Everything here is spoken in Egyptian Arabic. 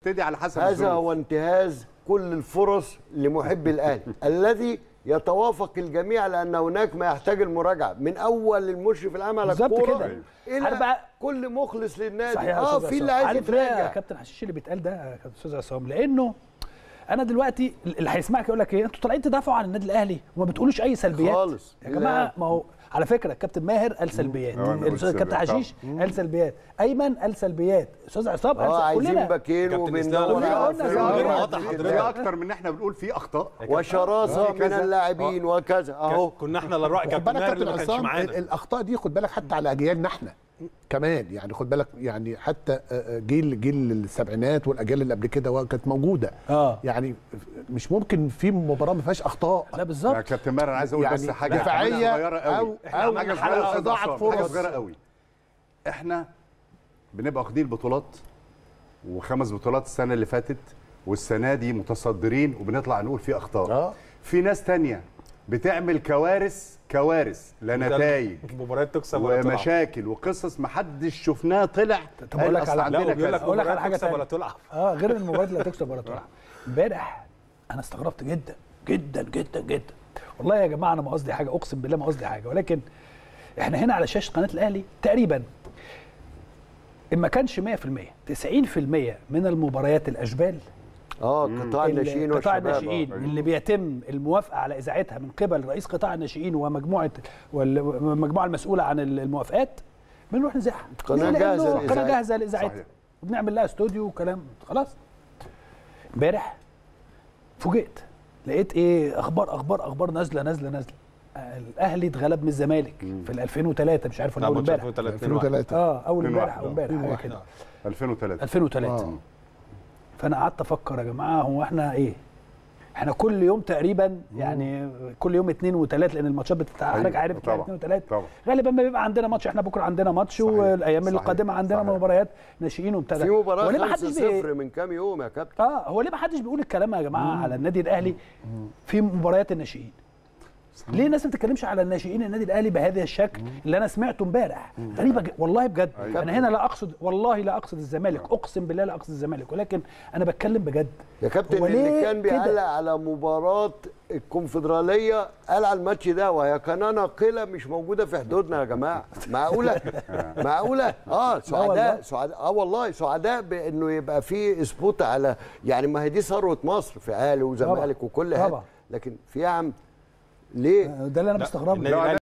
تبتدي على حسب هذا الظروف. هو انتهاز كل الفرص لمحب الاهلي الذي يتوافق الجميع لان هناك ما يحتاج المراجعه من اول المشرف العام على بالظبط الكوره كده. الى عارف بقى- كل مخلص للنادي صحيح يا اه أستاذ في عصام. اللي عايز عارف ليه يا يتراجع كابتن حشيش اللي بيتقال ده يا كابتن استاذ عصام لانه انا دلوقتي اللي هيسمعك يقول لك ايه انتوا طالعين تدافعوا عن النادي الاهلي وما بتقولوش اي سلبيات خالص. يا جماعه لا. ما هو على فكره الكابتن ماهر قال سلبيات أه، أنا قلت الاستاذ كابتن سلبيات. حشيش قال سلبيات ايمن قال سلبيات استاذ عصام قال اه سلبيات. عايزين كلنا باكين كابتن إسلام وبندور لما على قلنا فريق. ظاهرة. واضح في حضرتك. اكتر من ان احنا بنقول في اخطاء وشراسه في من كذا. اللاعبين وكذا اهو كنا احنا اللي نراعي خد كابتن بالك ماهر اللي كابتن ما كانش عصام معانا الاخطاء دي خد بالك حتى على اجيالنا احنا كمان يعني خد بالك يعني حتى آه، آه، جيل جيل السبعينات والاجيال اللي قبل كده كانت موجوده اه يعني مش ممكن في مباراه ما فيهاش اخطاء لا يا بالظبط كابتن ماهر انا عايز اقول يعني بس حاجه دفاعية حاجة صغيره قوي أو أو حاجه حاجة صغيره إضاعة حاجه فرص. صغيره قوي احنا بنبقى واخدين البطولات وخمس بطولات السنه اللي فاتت والسنه دي متصدرين وبنطلع نقول في اخطاء اه في ناس تانية بتعمل كوارث كوارث لا نتائج مباريات تكسب ولا تلعب ومشاكل وقصص ما حدش شفناها طلع طب أقول لك أصل على- لا عندنا وبيقول لك كذا. أقول لك على مباريات حاجة تكسب تانية. ولا تلعب اه غير المباريات اللي هتكسب ولا تلعب امبارح انا استغربت جدا جدا جدا جدا والله يا جماعه انا ما قصدي حاجه اقسم بالله ما قصدي حاجه ولكن احنا هنا على شاشه قناه الاهلي تقريبا ان ما كانش 100% 90% من المباريات الاشبال اه قطاع ال- الناشئين قطاع والشباب آه. الناشئين اللي بيتم الموافقه على اذاعتها من قبل رئيس قطاع الناشئين ومجموعه والمجموعه المسؤوله عن الموافقات بنروح نذاعها قناة ليه؟ جاهزة لأنه قناه لإذاعتها. جاهزه لاذاعتها صحيح. وبنعمل لها استوديو وكلام خلاص امبارح فوجئت لقيت ايه اخبار اخبار اخبار نازله نازله نازله آه، الاهلي اتغلب من الزمالك في ال 2003 مش عارف ولا لا اول ماتش امبارح 2003 2003 اه اول امبارح 2-1. او امبارح حاجه كده 2003 2003 آه. فانا قعدت افكر يا جماعه هو احنا ايه احنا كل يوم تقريبا يعني كل يوم اثنين وثلاث لان الماتشات بتتحرك أيوة، عارف طبعا، اثنين وثلاث طبعا. غالبا ما بيبقى عندنا ماتش احنا بكره عندنا ماتش صحيح، والايام صحيح، القادمه عندنا صحيح. مباريات ناشئين وبتاع في مباراه هو ليه ما حدش 5 بي... 0 من كام يوم يا كابتن اه هو ليه ما حدش بيقول الكلام يا جماعه على النادي الاهلي في مباريات الناشئين ليه الناس ما بتتكلمش على الناشئين النادي الاهلي بهذا الشكل اللي انا سمعته امبارح غريبه ج- والله بجد أيوة. انا هنا لا اقصد والله لا اقصد الزمالك اقسم بالله لا اقصد الزمالك ولكن انا بتكلم بجد يا كابتن هو اللي ليه كان كده؟ بيعلق على مباراة الكونفدرالية قال على الماتش ده وهي قناة ناقلة مش موجودة في حدودنا يا جماعة معقولة معقولة اه سعداء والله. سعداء اه والله سعداء بانه يبقى في سبوت على يعني ما هي دي ثروة مصر في اهلي وزمالك وكل طبعا. هذا لكن في يا عم ليه ده اللي انا مستغربه النادي لا، الأهلي